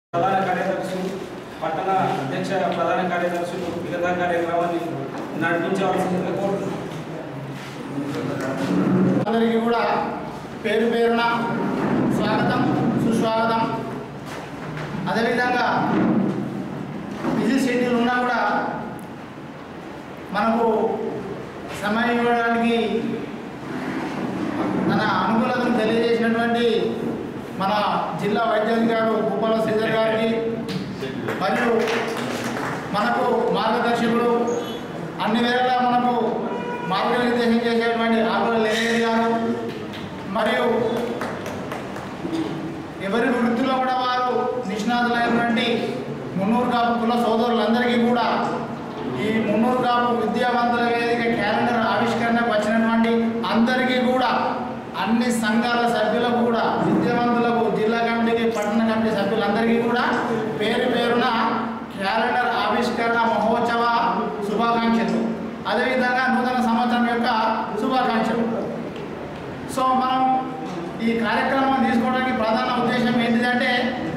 ప్రధాన కార్యదర్శులు పట్టణ అధ్యక్ష ప్రధాన కార్యదర్శులు మిగతా కార్యక్రమాన్ని నడిపించవలసిందిగా కోరుతున్నాను అందరికీ కూడా పేరు పేరున స్వాగతం సుస్వాగతం అదేవిధంగా బిజీ షెడ్యూల్ ఉన్నా కూడా మనకు సమయం ఇవ్వడానికి తన అనుకూలతను తెలియజేసినటువంటి మన జిల్లా వైద్యాధికారు భూపాల శ్రీధర్ గారికి మరియు మనకు మార్గదర్శకుడు అన్ని వేళలా మనకు మార్గనిర్దేశం చేసేటువంటి ఆకుల లేని గారు మరియు ఎవరి వృత్తిలో కూడా వారు నిష్ణాతులైనటువంటి మున్నూరు కాపు కుల సోదరులందరికీ కూడా ఈ మున్నూరు కాపు విద్యావంతుల వేదిక క్యాలెండర్ ఆవిష్కరణకు వచ్చినటువంటి అందరికీ కూడా అన్ని సంఘాల సభ్యులకు కూడా విద్యావంతులకు జిల్లా కమిటీకి పట్టణ కమిటీ సభ్యులందరికీ కూడా పేరు పేరున క్యాలెండర్ ఆవిష్కరణ మహోత్సవ శుభాకాంక్షలు అదేవిధంగా నూతన సంవత్సరం యొక్క శుభాకాంక్షలు సో మనం ఈ కార్యక్రమం తీసుకోవడానికి ప్రధాన ఉద్దేశం ఏంటిదంటే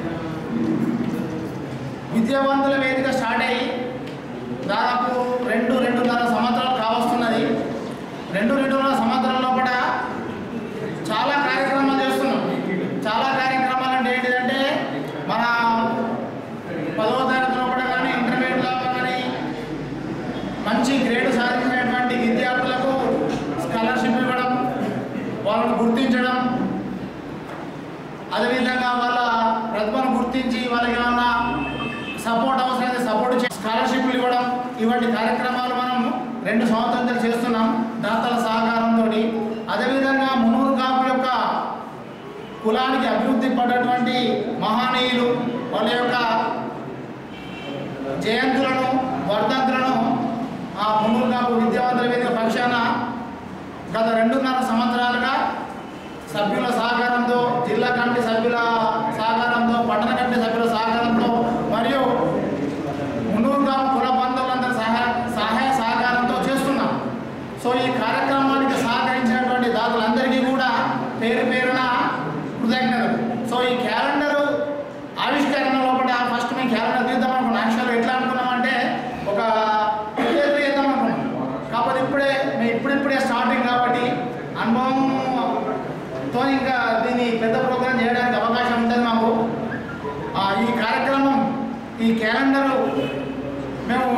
విద్యావంతుల వేదిక స్టార్ట్ అయ్యి దాదాపు రెండు రెండున్నర సంవత్సరాలు కావస్తున్నది రెండు రెండున్నర సంవత్సరాల లోపల చాలా కార్యక్రమాలు చేస్తున్నాం చాలా కార్యక్రమాలు అంటే ఏంటిదంటే మన పదవ తరగతి లోపల కానీ ఇంటర్మీడియట్లో కానీ మంచి గ్రేడ్ సాధించినటువంటి విద్యార్థులకు స్కాలర్షిప్ ఇవ్వడం వాళ్ళని గుర్తించడం అదేవిధంగా వాళ్ళ ప్రతిభను గుర్తించి వాళ్ళకి ఏమన్నా సపోర్ట్ అవసరమైతే సపోర్ట్ చే స్కాలర్షిప్లు ఇవ్వడం ఇటువంటి కార్యక్రమాలు మనం రెండు సంవత్సరాలు చేస్తున్నాం దాతల సహకారంతో అదేవిధంగా మునూరు కాపు యొక్క కులానికి అభివృద్ధి పడ్డటువంటి మహానీయులు వాళ్ళ యొక్క జయంతులను వర్ధంతులను ఆ మున్నూరు కాపు విద్యావంతుల వేదిక పక్షాన గత రెండున్నర సంవత్సరాలుగా సభ్యుల సహకారంతో జిల్లా కమిటీ సభ్యుల సహకారంతో పట్టణ కమిటీ సభ్యుల సహకారంతో మరియు మున్నూరు కాపు కుల బంధువులందరి సహాయ సహాయ సహకారంతో చేస్తున్నాం సో ఈ కార్యక్రమానికి సహకరించినటువంటి దాతలందరికీ కూడా పేరు పేరున కృతజ్ఞతలు సో ఈ క్యాలెండర్ ఆవిష్కరణ లోపల ఫస్ట్ మేము క్యాలెండర్ తీద్దాం అనుకున్నాం యాక్చువల్గా ఎట్లా అనుకున్నామంటే ఒక పేరు తీద్దాం అనుకున్నాం కాకపోతే ఇప్పుడే మేము ఇప్పుడిప్పుడే స్టార్టింగ్ కాబట్టి అనుభవంతో ఇంకా దీన్ని పెద్ద ప్రోగ్రాం చేయడానికి అవకాశం ఉంటుంది మాకు ఆ, ఈ కార్యక్రమం ఈ క్యాలెండరు మేము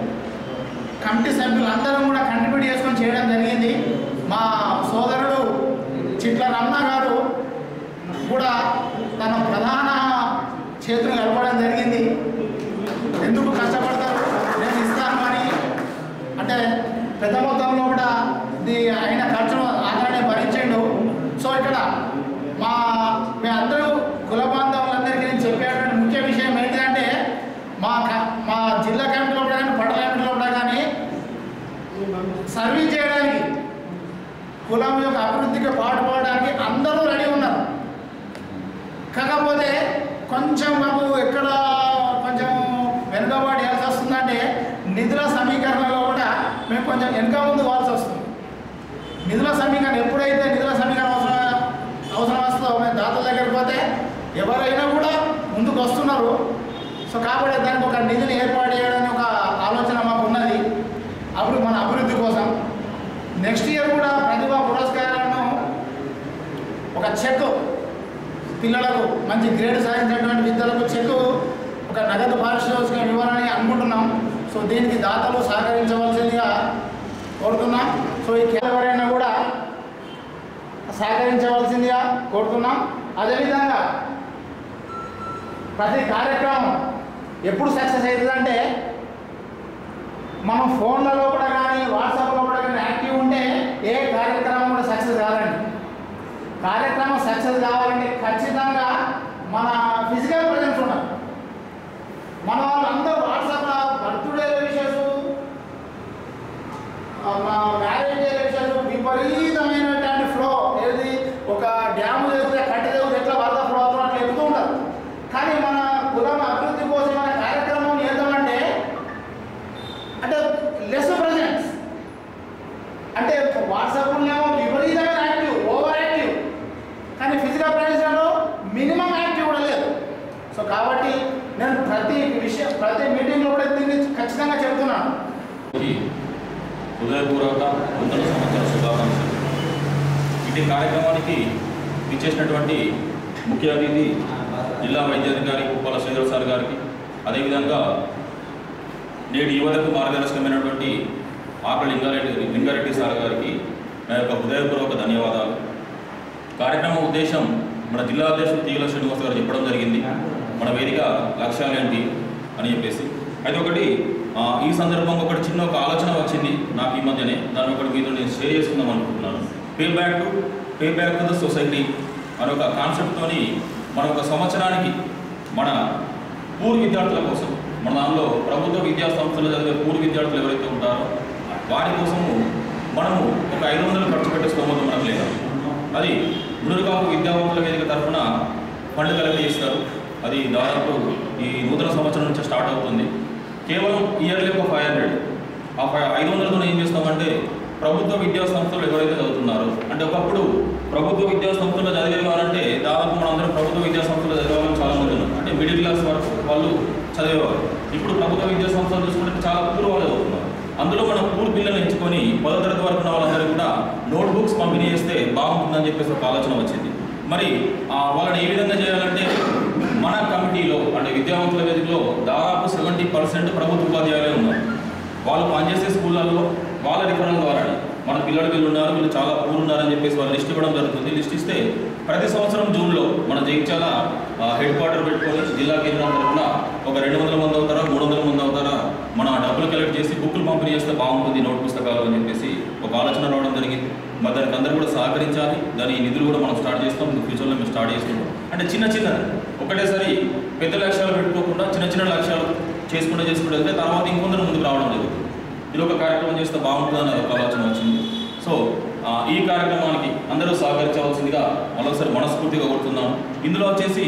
కమిటీ సభ్యులందరం కూడా కంట్రిబ్యూట్ చేసుకొని చేయడం జరిగింది మా సోదరుడు చిట్ల రమణ గారు కూడా తన ప్రధాన చేతులు గడపడం జరిగింది ఎందుకు కష్టపడతారు నేను ఇస్తాను అని అంటే పెద్ద మొత్తంలో కూడా ఇది అయిన ఖర్చును ఆదాయాన్ని భరించిండు సో ఇక్కడ మా మేమందరూ కుల బాంధవులందరికీ నేను చెప్పేటువంటి ముఖ్య విషయం ఏంటంటే మా క- మా జిల్లా కమిటీలో కూడా కానీ పట్టణ కమిటీలో కూడా కానీ సర్వీస్ చేయడానికి కులం యొక్క అభివృద్ధికి పాటుపడడానికి అందరూ రెడీ ఉన్నారు కాకపోతే కొంచెం మాకు ఎక్కడ కొంచెం వెనుకబాటు వేయాల్సి వస్తుందంటే నిధుల సమీకరణలో కూడా మేము కొంచెం వెనుక ముందు వాల్సి వస్తుంది నిధుల సమీకరణ ఎప్పుడైతే నిధుల సమీకరణ అవసరం అవసరం వస్తుందో మేము దాతల దగ్గరికి పోతే ఎవరైనా కూడా ముందుకు వస్తున్నారు సో కాబట్టి దానికి ఒక నిధిని ఏర్పాటు చేయడానికి ఒక ఆలోచన మాకు ఉన్నది అప్పుడు మన అభివృద్ధి కోసం నెక్స్ట్ ఇయర్ కూడా ప్రతిభా పురస్కారాలను ఒక చెక్ పిల్లలకు మంచి గ్రేడ్ సాధించినటువంటి విద్యలకు చెక్ ఒక నగదు పారితోషికం ఇవ్వాలని అనుకుంటున్నాం సో దీనికి దాతలు సహకరించవలసిందిగా కోరుతున్నాం సో ఈ కేంద్ర ఎవరైనా కూడా సహకరించవలసిందిగా కోరుతున్నాం అదేవిధంగా ప్రతి కార్యక్రమం ఎప్పుడు సక్సెస్ అవుతుందంటే మనం ఫోన్లలో కూడా కానీ వాట్సాప్లో కూడా కానీ యాక్టివ్ ఉంటే ఏ కార్యక్రమం కూడా సక్సెస్ కాదండి కార్యక్రమం సక్సెస్ కావాలంటే ఖచ్చితంగా మన ఫిజికల్ ప్రజెన్స్ ఉండాలి మన వాళ్ళందరూ వాట్సాప్లో బర్త్డే విషయస్ మ్యారేజ్ డే విషయాలు విపరీతమైనటువంటి ఫ్లో ఏది ఒక డ్యామ్ చేస్తే కట్టె చేస్తే ఎట్లా వరద ఫ్లో అవుతున్నట్లు చెప్తూ ఉంటారు కానీ మన కులం అభివృద్ధి కోసం మన కార్యక్రమం చేద్దామంటే అంటే లెస్ ప్రజెన్స్ అంటే వాట్సాప్లోనేమో విపరీతమైన యాక్టివ్ ఓవర్ యాక్టివ్ కానీ ఫిజికల్ ప్రజెన్స్ కాబట్టి నేను ప్రతి విషయం ప్రతి మీటింగ్లో కూడా దీన్ని ఖచ్చితంగా చెబుతున్నాను కి హృదయపూర్వక నూతన సంవత్సర శుభాకాంక్షలు ఇటు కార్యక్రమానికి ఇచ్చేసినటువంటి ముఖ్య అతిథి జిల్లా వైద్యాధికారి కుప్పాల శ్రీధర్ సార్ గారికి అదేవిధంగా నేటి యువతకు మార్గదర్శకమైనటువంటి ఆకలి లింగారెడ్డి లింగారెడ్డి సార్ గారికి నా యొక్క హృదయపూర్వక ధన్యవాదాలు కార్యక్రమం ఉద్దేశం మన జిల్లా అధ్యక్షుడు తీగల శ్రీనివాస్ గారు చెప్పడం జరిగింది మన వేదిక లక్ష్యాలు ఏంటి అని చెప్పేసి అయితే ఒకటి ఆ, ఈ సందర్భంగా ఒకటి చిన్న ఒక ఆలోచన వచ్చింది నాకు ఈ మధ్యనే దాన్ని ఒకటి మీతో నేను షేర్ చేసుకుందాం అనుకుంటున్నాను pay back to pay back to the society అనే ఒక కాన్సెప్ట్తోని మన ఒక సంవత్సరానికి మన పూర్వ విద్యార్థుల కోసం మన దానిలో ప్రభుత్వ విద్యా సంస్థలు చదివే పూర్వ విద్యార్థులు ఎవరైతే ఉంటారో వారి కోసము మనము ఒక ఐదు వందలు ఖర్చు పెట్టే స్తోమత మనకు లేదు అది మునురుకాపు విద్యావంతుల వేదిక తరఫున ఫండ్ కలెక్ట్ చేస్తారు అది దాదాపు ఈ నూతన సంవత్సరం నుంచి స్టార్ట్ అవుతుంది కేవలం ఇయర్లీ ఒక ఫైవ్ హండ్రెడ్ ఆ ఫైవ్ ఐదు వందలతో ఏం చేస్తామంటే ప్రభుత్వ విద్యా సంస్థలు ఎవరైతే చదువుతున్నారో అంటే ఒకప్పుడు ప్రభుత్వ విద్యా సంస్థలు చదివేవారంటే దాదాపు మనందరం ప్రభుత్వ విద్యా సంస్థలు చదివేవాళ్ళం చాలా మంది ఉన్నారు అంటే మిడిల్ క్లాస్ వరకు వాళ్ళు చదివేవారు ఇప్పుడు ప్రభుత్వ విద్యా సంస్థలు చూసుకుంటే చాలా పూర్ వాళ్ళు చదువుతున్నారు అందులో మనం పూర్ పిల్లలు ఎంచుకొని పదో తరగతి వరకు ఉన్న వాళ్ళందరూ కూడా నోట్ బుక్స్ పంపిణీ చేస్తే బాగుంటుందని చెప్పేసి ఒక ఆలోచన వచ్చింది మరి ఆ, వాళ్ళని ఏ విధంగా చేయాలంటే మన కమిటీలో అంటే విద్యావంతుల వేదికలో దాదాపు సెవెంటీ పర్సెంట్ ప్రభుత్వ ఉపాధ్యాయులే ఉన్నారు వాళ్ళు పనిచేసే స్కూళ్ళల్లో వాళ్ళ రిఫరల్ ద్వారానే మన పిల్లలు వీళ్ళు ఉన్నారు వీళ్ళు చాలా పూర్ ఉన్నారని చెప్పేసి వాళ్ళు లిస్ట్ ఇవ్వడం జరుగుతుంది లిస్ట్ ఇస్తే ప్రతి సంవత్సరం జూన్లో మన జగిత్యాల హెడ్ క్వార్టర్ పెట్టుకొని జిల్లా కేంద్రం తరఫున ఒక రెండు వందల మంది అవుతారా మూడు వందల మంది అవుతారా మన డబ్బులు కలెక్ట్ చేసి బుక్కులు పంపిణీ చేస్తే బాగుంటుంది నోట్ పుస్తకాలు అని చెప్పేసి ఒక ఆలోచన రావడం జరిగింది మరి దానికి అందరూ కూడా సహకరించాలి దాని నిధులు కూడా మనం స్టార్ట్ చేస్తాం ఫ్యూచర్లో మేము స్టార్ట్ చేస్తున్నాం అంటే చిన్న చిన్న ఒకటేసారి పెద్ద లక్ష్యాలు పెట్టుకోకుండా చిన్న చిన్న లక్ష్యాలు చేసుకుంటూ చేసుకుంటూ వెళ్తే తర్వాత ఇంకొందరు ముందుకు రావడం జరుగుతుంది ఇది ఒక కార్యక్రమం చేస్తే బాగుంటుందని ఒక ఆలోచన వచ్చింది సో ఆ, ఈ కార్యక్రమానికి అందరూ సహకరించవలసిందిగా మరొకసారి మనస్ఫూర్తిగా కోరుతున్నాను ఇందులో వచ్చేసి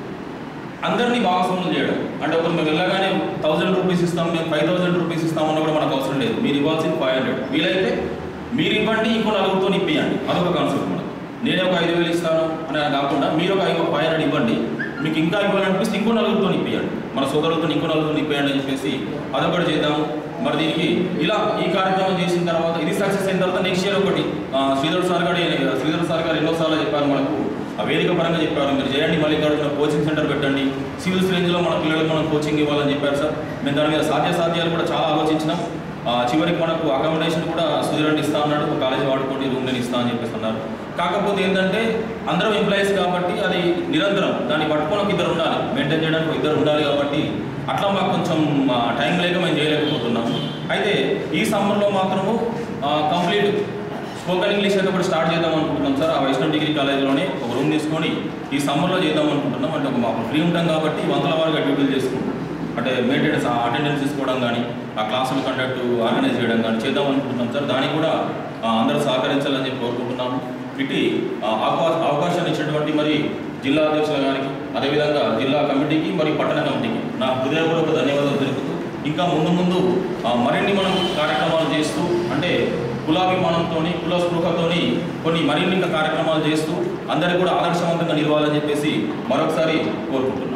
అందరినీ భాగస్వాములు చేయడం అంటే ఒకరు మేము వెళ్ళగానే థౌసండ్ రూపీస్ ఇస్తాం మేము ఫైవ్ థౌసండ్ రూపీస్ ఇస్తామన్నా కూడా మనకు అవసరం లేదు మీరు ఇవ్వాల్సింది ఫైవ్ హండ్రెడ్ వీలైతే మీరు ఇవ్వండి ఇంకో నలుగురితో ఇప్పియండి అదొక కాన్సెప్ట్ మనకు నేనే ఒక ఐదు వేలు ఇస్తాను అని కాకుండా మీరు ఒక ఐదు ఫైవ్ హండ్రెడ్ ఇవ్వండి మీకు ఇంకా ఇవ్వాలనిపిస్తే ఇంకో నలుగురితో ఇప్పియండి మన సోదరులతో ఇంకో నలుగురితో ఇప్పియండి అని చెప్పేసి అదొకటి చేద్దాము మరి దీనికి ఇలా ఈ కార్యక్రమం చేసిన తర్వాత ఇది సక్సెస్ అయిన తర్వాత నెక్స్ట్ ఇయర్ ఒకటి ఆ, శ్రీధర్ సార్ గారు శ్రీధర్ సార్ గారు ఎన్నోసార్లు చెప్పారు మనకు ఆ వేదిక పరంగా చెప్పారు మీరు చేయండి మళ్ళీ ఇక్కడ కోచింగ్ సెంటర్ పెట్టండి సివిల్స్ రేంజ్లో మన పిల్లలకు మనం కోచింగ్ ఇవ్వాలని చెప్పారు సార్ మేము దాని మీద సాధ్య సాధ్యాలు కూడా చాలా ఆలోచించినాం ఆ, చివరికి మనకు అకామిడేషన్ కూడా సుధీరండి ఇస్తా అన్నాడు ఒక కాలేజీ వాడుకోండి రూమ్ నేను ఇస్తా అని చెప్పేసి అన్నారు కాకపోతే ఏంటంటే అందరం ఎంప్లాయీస్ కాబట్టి అది నిరంతరం దాన్ని పట్టుకొని ఒక ఇద్దరు ఉండాలి మెయింటైన్ చేయడానికి ఒక ఇద్దరు ఉండాలి కాబట్టి అట్లా మాకు కొంచెం ఆ, టైం లేక మేము చేయలేకపోతున్నాం అయితే ఈ సమ్మర్లో మాత్రము కంప్లీట్ స్పోకెన్ ఇంగ్లీష్ అయితే ఒకటి స్టార్ట్ చేద్దాం అనుకుంటున్నాం సార్ ఆ వైష్ణవ్ డిగ్రీ కాలేజీలోనే ఒక రూమ్ తీసుకొని ఈ సమ్మర్లో చేద్దాం అనుకుంటున్నాం అంటే ఒక మాకు ఫ్రీ ఉంటాం కాబట్టి వందల వారుగా డ్యూటీలు చేసుకుంటాం అంటే మెయింటెనెన్స్ అటెండెన్స్ తీసుకోవడం కానీ ఆ క్లాసులు కండక్ట్ ఆర్గనైజ్ చేయడం కానీ చేద్దాం అనుకుంటున్నాం సార్ దానికి కూడా ఆ, అందరూ సహకరించాలని చెప్పి కోరుకుంటున్నాము ఇటు ఆ, అవకాశ అవకాశాన్ని ఇచ్చినటువంటి మరి జిల్లా అధ్యక్షుల గారికి అదేవిధంగా జిల్లా కమిటీకి మరి పట్టణ కమిటీకి నా హృదయపూర్వక ధన్యవాదాలు తెలుపుతూ ఇంకా ముందు ముందు ఆ, మరిన్ని మనం కార్యక్రమాలు చేస్తూ అంటే కులాభిమానంతో కుల స్పృహతోని కొన్ని మరిన్ని ఇంకా కార్యక్రమాలు చేస్తూ అందరికీ కూడా ఆదర్శవంతంగా నిలవాలని చెప్పేసి మరొకసారి కోరుకుంటున్నాను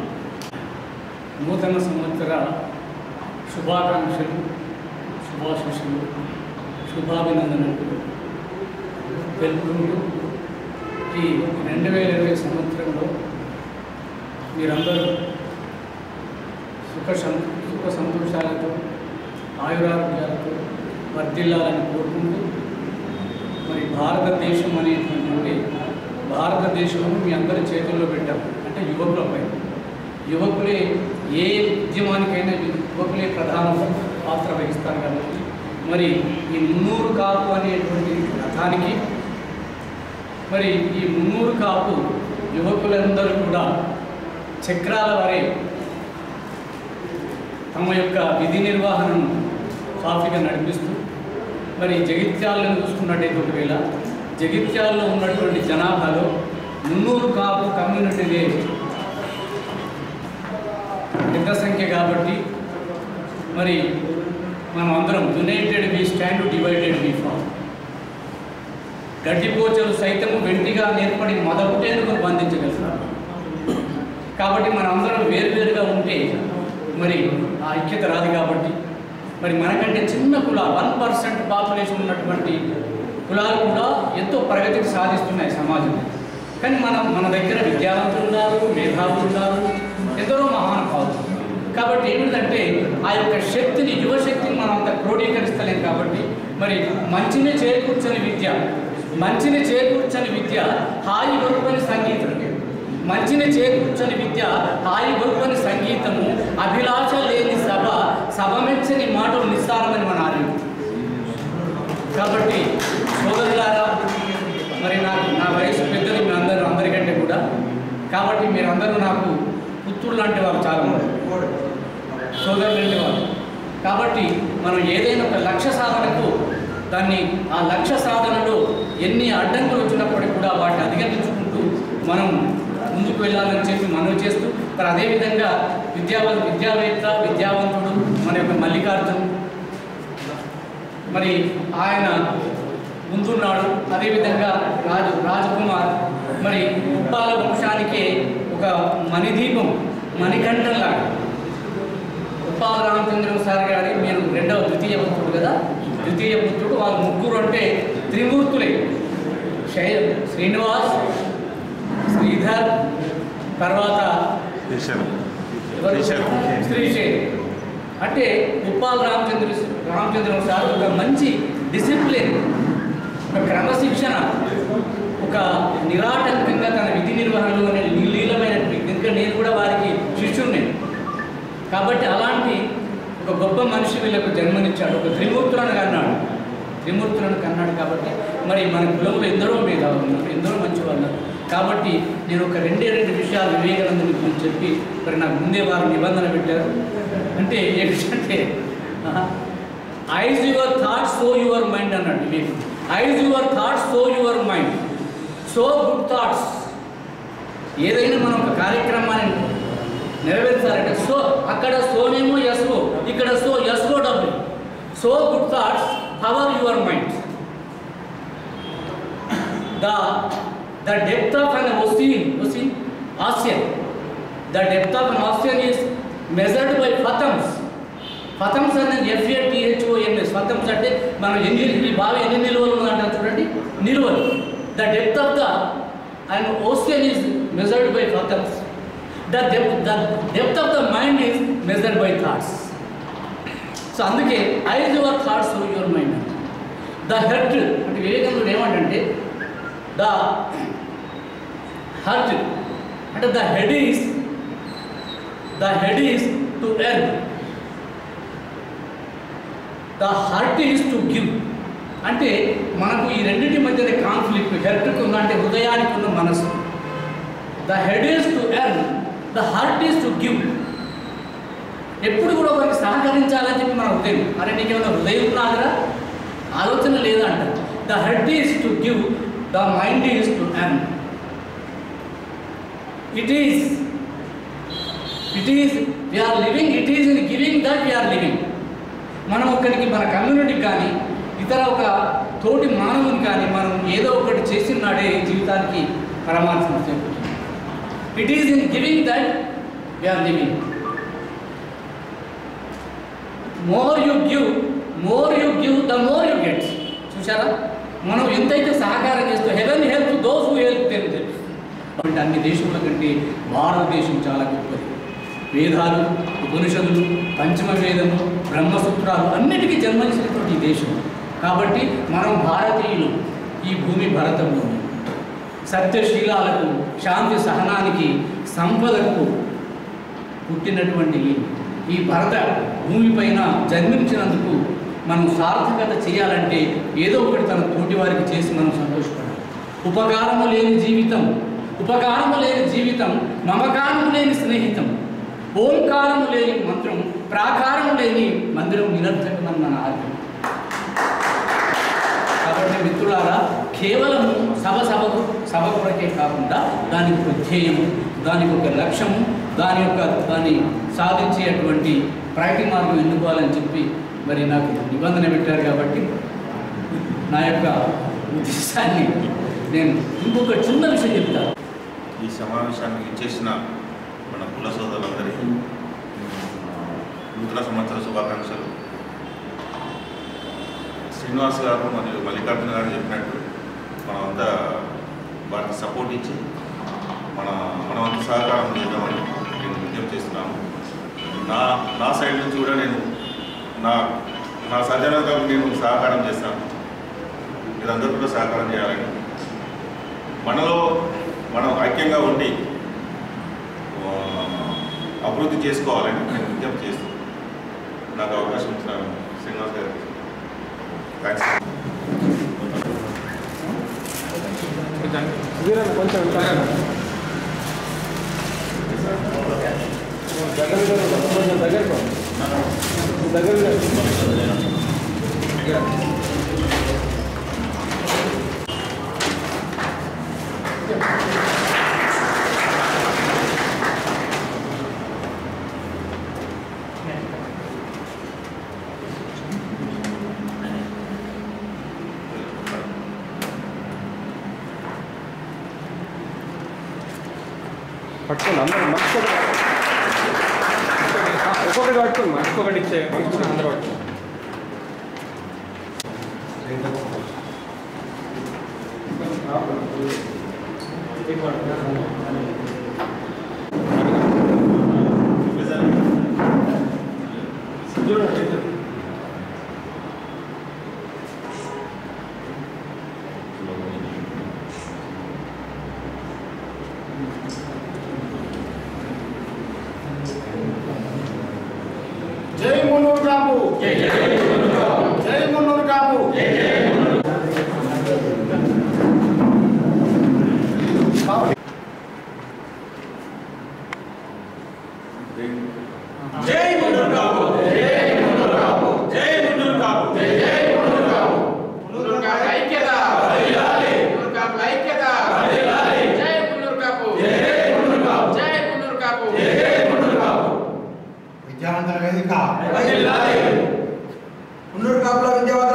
నూతన సంవత్సర శుభాకాంక్షలు శుభాశిషులు శుభాభినందనలు తెలుపుకుంటూ ఈ రెండు వేల ఇరవై సంవత్సరంలో మీరందరూ సుఖ సం- సుఖ సంతోషాలతో ఆయురారోగ్యాలతో వర్ధిల్లాలని కోరుకుంటూ మరి భారతదేశం అనేటువంటి భారతదేశం మీ అందరి చేతుల్లో పెట్టాం అంటే యువకులపై యువకులే ఏ ఉద్యమానికైనా యువకులే ప్రధాన పాత్ర వహిస్తారు కాబట్టి మరి ఈ మున్నూరు కాపు అనేటువంటి రథానికి మరి ఈ మున్నూరు కాపు యువకులందరూ కూడా చక్రాల వరే తమ యొక్క విధి నిర్వహణను సాఫీగా నడిపిస్తూ మరి జగిత్యాలను చూసుకున్నట్టయితే ఒకవేళ జగిత్యాలలో ఉన్నటువంటి జనాభాలో మున్నూరు కాపు కమ్యూనిటీలే పెద్ద సంఖ్య కాబట్టి మరి మనం అందరం united we stand divided we fall గడ్డిపోచలు సైతము వెంటిగా నేర్పడి మొదటేందుకు బంధించగలుగుతారు కాబట్టి మనం అందరం వేరువేరుగా ఉంటే మరి ఆ ఐక్యత రాదు కాబట్టి మరి మనకంటే చిన్న కుల వన్ పర్సెంట్ పాపులేషన్ ఉన్నటువంటి కులాలు కూడా ఎంతో ప్రగతికి సాధిస్తున్నాయి సమాజంలో కానీ మన మన దగ్గర విద్యావంతులు ఉన్నారు మేధావులు ఉన్నారు ఎందరో మహానుభావులు కాబట్టి ఏమిటంటే ఆ యొక్క శక్తిని యువశక్తిని మనం అంత క్రోడీకరిస్తలేం కాబట్టి మరి మంచిని చేకూర్చని విద్య మంచిని చేకూర్చని విద్య హాయి గొప్పని సంగీతం మంచిని చేకూర్చని విద్య హాయి గొప్పని సంగీతము అభిలాష లేని సభ సభ మెచ్చని మాటలు నిస్సారమని మన ఆర్యం కాబట్టి సోదరులారా మరి నాకు నా వయసు పెద్దలు మీ అందరూ అందరికంటే కూడా కాబట్టి మీరందరూ నాకు పుత్రులు లాంటి వారు చాలా మంది సోదరులు లాంటి వారు కాబట్టి మనం ఏదైనా ఒక లక్ష్య సాధనకు దాన్ని ఆ లక్ష్య సాధనలో ఎన్ని అడ్డంకులు వచ్చినప్పటికీ కూడా వాటిని అధిగమించుకుంటూ మనం ముందుకు వెళ్ళాలని చెప్పి మనవి చేస్తూ మరి అదేవిధంగా విద్యావ విద్యావేత్త విద్యావంతుడు మన యొక్క మల్లికార్జున్ మరి ఆయన ముందున్నాడు అదేవిధంగా రాజు రాజకుమార్ మరి ఉప్పాల వంశానికే ఒక మణిదీపం మణికంఠంలాగా ఉప్పాల రామచంద్ర సార్ గారి మీరు రెండవ ద్వితీయ పుత్రుడు కదా ద్వితీయ పుత్రుడు వాళ్ళ ముగ్గురు అంటే త్రిమూర్తులే శై శ్రీనివాస్ శ్రీధర్ తర్వాత ఎవరు? శ్రీశైలం అంటే ఉప్పాల రామచంద్ర రామచంద్ర సార్ ఒక మంచి డిసిప్లిన్ ఒక క్రమశిక్షణ ఒక నిరాటంకంగా తన విధి నిర్వహణలో లీలమైన వ్యక్తి ఎందుకంటే నేను కూడా వారికి శిష్యుడిని కాబట్టి అలాంటి ఒక గొప్ప మనిషి వీళ్ళకు జన్మనిచ్చాడు ఒక త్రిమూర్తులను కన్నాడు త్రిమూర్తులను కన్నాడు కాబట్టి మరి మన కులంలో ఎందరో మేధావులు ఉన్నారు ఎందరో మంచి వాళ్ళు ఉన్నారు. కాబట్టి నేను ఒక రెండే రెండు విషయాలు వివేకానందుని గురించి చెప్పి మరి నాకు ముందే వారు నిబంధన పెట్టారు అంటే ఏంటంటే eyes your thoughts so your mind అన్నాడు Vivek eyes your thoughts so your mind so good thoughts ఏదైనా మనం ఒక కార్యక్రమాన్ని నెరవేర్చాలంటే సో అక్కడ సోనేమో ఎస్ఓ ఇక్కడ so S O W so good thoughts power your mind the the depth of an ocean ocean Asian the depth of an Asian is measured by ఫతమ్స్ ఫతమ్స్ అనేది ఎఫ్ఏటిహెచ్ఓఎన్ఎస్ ఫతమ్స్ అంటే మనం ఎన్ని ఈ బావి ఎన్ని నిల్వలు ఉందంటారు చూడండి నిల్వలు the depth of the and ocean is measured by fathoms the depth the depth of the mind is measured by thoughts so అందుకే as your thoughts your mind the heart అంటే వివేకానందుడు ఏమంటే ద హర్ట్ అంటే the head is the head is to earn the heart is to give అంటే మనకు ఈ రెండింటి మధ్యన కాన్ఫ్లిక్ట్ హెర్ట్కు ఉన్న అంటే హృదయానికి ఉన్న మనసు the head is to earn the heart is to give ఎప్పుడు కూడా ఒకరికి సహకరించాలని చెప్పి మన హృదయం అరే నీకేమైనా హృదయం ఉన్నాదిరా ఆలోచన లేదా అంట the head is to give the mind is to earn it is it is we are living it is in giving that we are living మనం ఒకరికి మన కమ్యూనిటీకి కానీ ఇతర ఒక తోటి మానవుని కానీ మనం ఏదో ఒకటి చేసిన నాడే జీవితానికి పరమార్థం చెప్పుతుంది it is in giving that we are living more you give more you give the more you get చూసారా మనం ఎంతైతే సహకారం చేస్తూ heaven help those who help them తెలుసు అంటే అన్ని దేశముల కంటే భారతదేశం చాలా గొప్పది వేదాలు ఉపనిషదులు పంచమ వేదము బ్రహ్మసూత్రాలు అన్నిటికీ జన్మనిచ్చినటువంటి ఈ దేశం కాబట్టి మనం భారతీయులు ఈ భూమి భరతభూమి సత్యశీలాలకు శాంతి సహనానికి సంపదకు పుట్టినటువంటి ఈ భరత భూమిపైన జన్మించినందుకు మనం సార్థకత చేయాలంటే ఏదో ఒకటి తన తోటి వారికి చేసి మనం సంతోషపడాలి ఉపకారము లేని జీవితం ఉపకారము లేని జీవితం మమకారము లేని స్నేహితం ఓంకారము లేని మంత్రం ప్రాకారము లేని మందిరం నిరర్థకమని మన ఆజ్ఞ కాబట్టి మిత్రులారా కేవలం సభ సభకు సభ కొరకే కాకుండా దానికి ఒక ధ్యేయము దానికి ఒక లక్ష్యము దాని యొక్క దాన్ని సాధించేటువంటి ప్రయత్న మార్గం ఎన్నుకోవాలని చెప్పి మరి నాకు నిబంధన పెట్టారు కాబట్టి నా యొక్క ఉద్దేశాన్ని నేను ఇంకొక చిన్న విషయం చెప్తాను ఈ సమావేశానికి ఇచ్చేసిన మన కుల సోదరులందరికీ నూతన సంవత్సర శుభాకాంక్షలు శ్రీనివాస్ గారు మరియు మల్లికార్జున గారు చెప్పినట్టు మనమంతా వారికి సపోర్ట్ ఇచ్చి మన మనమంతా సహకారం చేద్దామని నేను విజ్ఞప్తి చేస్తున్నాను నా నా సైడ్ నుంచి కూడా నేను నా నా సజ్జనతో నేను సహకారం చేస్తాను మీరందరూ కూడా సహకారం చేయాలని మనలో మనం ఐక్యంగా ఉండి ఆ, అభివృద్ధి చేసుకోవాలని నేను విజ్ఞప్తి చేస్తాను నాకు అవకాశం ఇచ్చిన శ్రీనివాస్ గారికి థ్యాంక్స్ పట్టుకోండి అందరూ మనిషి ఒక్కొక్కటి పట్టుకోండి మనిషికి ఒకటి ఇచ్చే పట్టుకుని అందరూ పట్టుకోండి జై మున్నూరు కాపు జై మున్నూరు కాపు జై ముండూరు కాపు జై ముండూరు కాపు జై ముండూరు కాపు జై ముండూరు కాపు మున్నూరు కాపు ఐక్యత మున్నూరు కాపు ఐక్యత జై మున్నూరు కాపు జై మున్నూరు కాపు విద్యావంతుల వేదిక వర్ధిల్లాలి. మున్నూరు కాపుల విద్యావంతుల